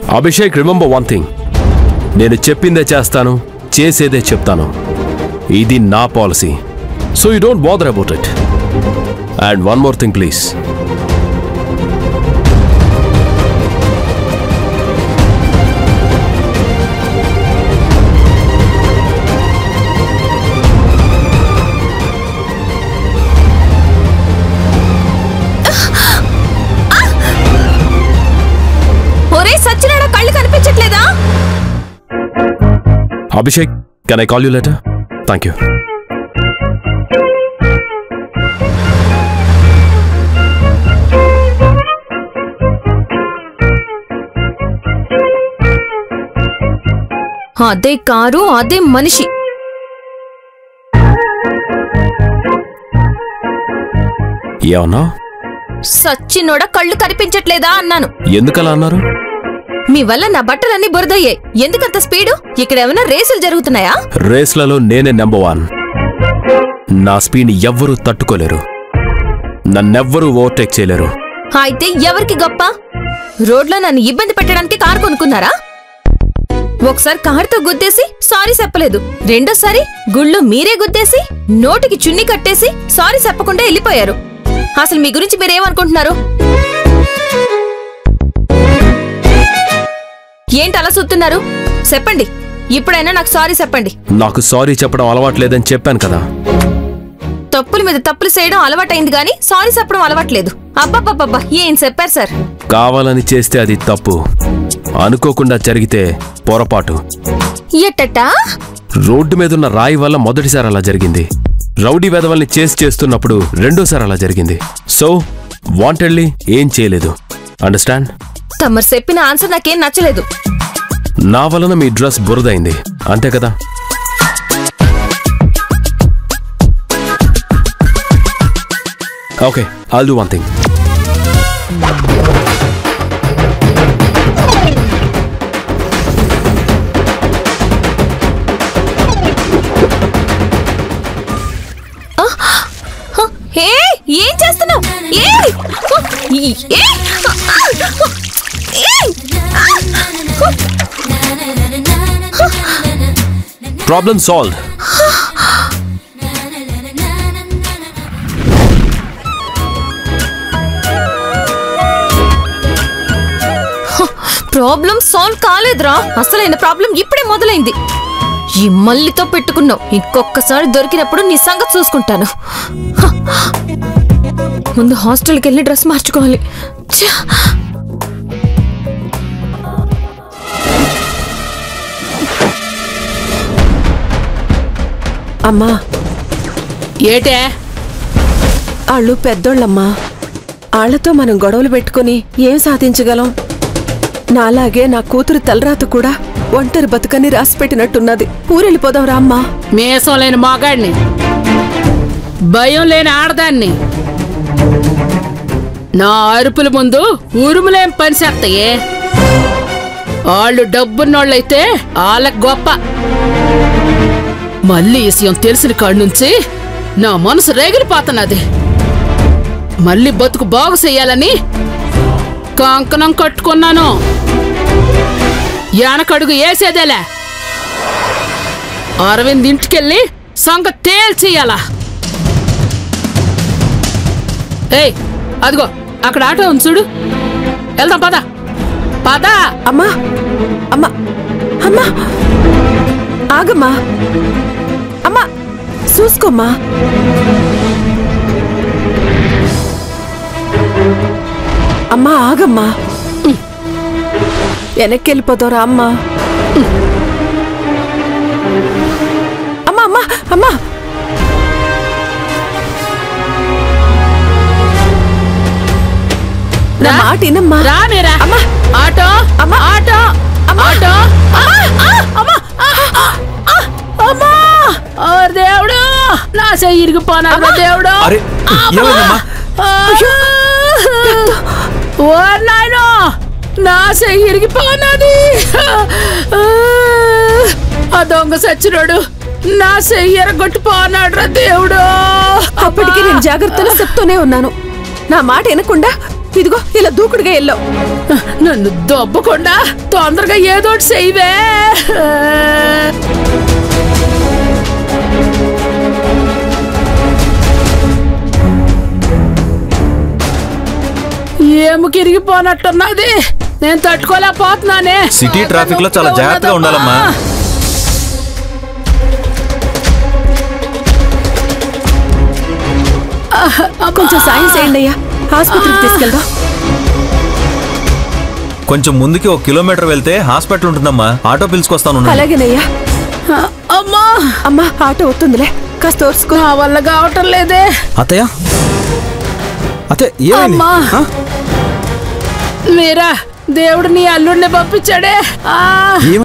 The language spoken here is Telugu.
అభిషేక్ రిమెంబర్ వన్ థింగ్ నేను చెప్పిందే చేస్తాను చేసేదే చెప్తాను ఇది నా policy so you don't bother about it and one more thing please ఒరే సచ్చినాడా కళ్ళు కనిపించట్లేదా Abhishek can I call you later thank you అదే కారు అదే మనిషి ఏమన్నా సచ్చినోడ కళ్ళు కనిపించట్లేదా అన్నాను ఎందుకలా అన్నారు మీ వల్ల నా బట్టలన్నీ బురదయ్యాయి ఎందుకంత స్పీడు ఇక్కడ ఏమైనా రేసులు జరుగుతున్నాయా రేస్లలో నేనే నెంబర్ వన్ నా స్పీడ్ని ఎవ్వరూ తట్టుకోలేరు నన్నెవ్వరూ ఓవర్టేక్ చేయలేరు అయితే ఎవరికి గొప్ప రోడ్లో నన్ను ఇబ్బంది పెట్టడానికి కారు కొనుక్కున్నారా ఒకసారి కారుతో గుద్దేసి సారీ చెప్పలేదు రెండోసారి గుళ్ళు మీరే గుద్దేసి నోటికి చున్ని కట్టేసి సారీ చెప్పకుండా వెళ్ళిపోయారు అసలు మీ గురించి మీరేమనుకుంటున్నారు ఏంటి అలా చూస్తున్నారు చెప్పండి ఇప్పుడైనా నాకు సారీ చెప్పండి నాకు సారీ చెప్పడం అలవాట్లేదని చెప్పాను కదా తప్పుల మీద తప్పులు చేయడం అలవాటైంది గాని సారీ చెప్పడం అలవాట్లేదు అబ్బబ్బబ్బబ్బా ఏం చెప్పారు సార్ కావాలని చేస్తే అది తప్పు అనుకోకుండా జరిగితే పొరపాటు ఎట్టట్టా రోడ్డు మీద ఉన్న రాయి వల్ల మొదటిసారి అలా జరిగింది రౌడీ వెధవల్ని చేసి చేస్తున్నప్పుడు రెండోసారి అలా జరిగింది సో వాంటెడ్లీ ఏం చేయలేదు అండర్స్టాండ్ తమరు చెప్పిన ఆన్సర్ నాకేం నచ్చలేదు నా వలన మీ డ్రెస్ బురదైంది అంతే కదా okay I'll do one thing హ, హే ఏం చేస్తున్నావు ఏ హ, ఈ- ఏ ఏ! ప్రాబ్లమ్ సాల్వ్ ప్రాబ్లం సాల్వ్ కాలేదురా అసలైన ప్రాబ్లం ఇప్పుడే మొదలైంది ఈ మల్లితో పెట్టుకున్నావు ఇంకొకసారి దొరికినప్పుడు నీ సంగతి చూసుకుంటాను హ! ముందు హాస్టల్కి వెళ్ళి డ్రెస్ మార్చుకోవాలి ఛ! అమ్మా ఏటే వాళ్ళు పెద్దోళ్ళమ్మా ఆళ్లతో మనం గొడవలు పెట్టుకుని ఏం సాధించగలం నాలాగే నా కూతురు తలరాత కూడా ఒంటరి బతుకని రాసిపెట్టినట్టున్నది ఊరెళ్ళిపోదాం రామ్మా మీసం లేని మగాడిని భయం లేని ఆడదాన్ని నా అరుపుల ముందు ఉరుములేం పని చేస్తాయే వాళ్ళు డబ్బున్నోళ్ళైతే వాళ్ళకి గొప్ప మళ్ళీ ఈ విషయం తెలిసిన కాడి నుంచి నా మనసు రేగిలిపోతున్నది మళ్ళీ బతుకు బాగు చెయ్యాలని కంకణం కట్టుకున్నాను యానకడుగు వేసేదేలే అరవింద్ ఇంటికెళ్ళి సంగ తేల్చేయాలా ఏయ్ అదిగో అక్కడ ఆటో ఉంది చూడు వెళ్దాం పద పద అమ్మా అమ్మా అమ్మా ఆగమ్మా అమ్మా చూసుకోమ్మా అమ్మా ఆగమ్మా వెనక్కి వెళ్ళిపోతారా అమ్మా అమ్మా అమ్మా అమ్మా నా రా. మాట వినమ్మా రా మీరా అమ్మా. ఆటో అమ్మా. ఆటో అమ్మా. ఆటో అమ్మా అమ్మా అమ్మా ఓ దేవుడు నా చెయ్యి ఇరిగిపోనాడు రా దేవుడు అరే ఏమైందమ్మా ఓ నాయనో నా చెయ్యి ఇరిగిపోనాది ఆ దొంగ సచ్చినోడు నా చెయ్యి ఎరగొట్టిపోనాడు రా దేవుడు అప్పటికి నేను జాగ్రత్తగా చెప్తూనే ఉన్నాను నా మాట వినకుండా ఇదిగో ఇలా దూకుడుగా వెళ్ళావు నన్ను దొబ్బకుండా తొందరగా ఏదోటి చెయ్యవే ఏము కిరిగిపోనట్టున్నది నేను తట్టుకోలేకపోతున్నానే సిటీ ట్రాఫిక్ లో చాలా జాగ్రత్తగా ఉండాలమ్మా. కొంచెం సాయం చేయండి అయ్యా ఆసుపత్రికి తీసుకెళ్దాం కొంచెం ముందుకి ఒక కిలోమీటర్ వెళ్తే హాస్పిటల్ ఉంటుందమ్మా ఆటో పిలుచుకొస్తాను ఉండండి. అలాగేనయ్యా అమ్మా అమ్మా ఆటో అవుతుందిలే కాస్త ఓర్చుకో నా వల్ల కావటం లేదే అత్తయ్య అత్తయ్య ఏమైంది అమ్మా. ఆ? మీరా దేవుడు నీ అల్లుడిని పంపించాడే ఆ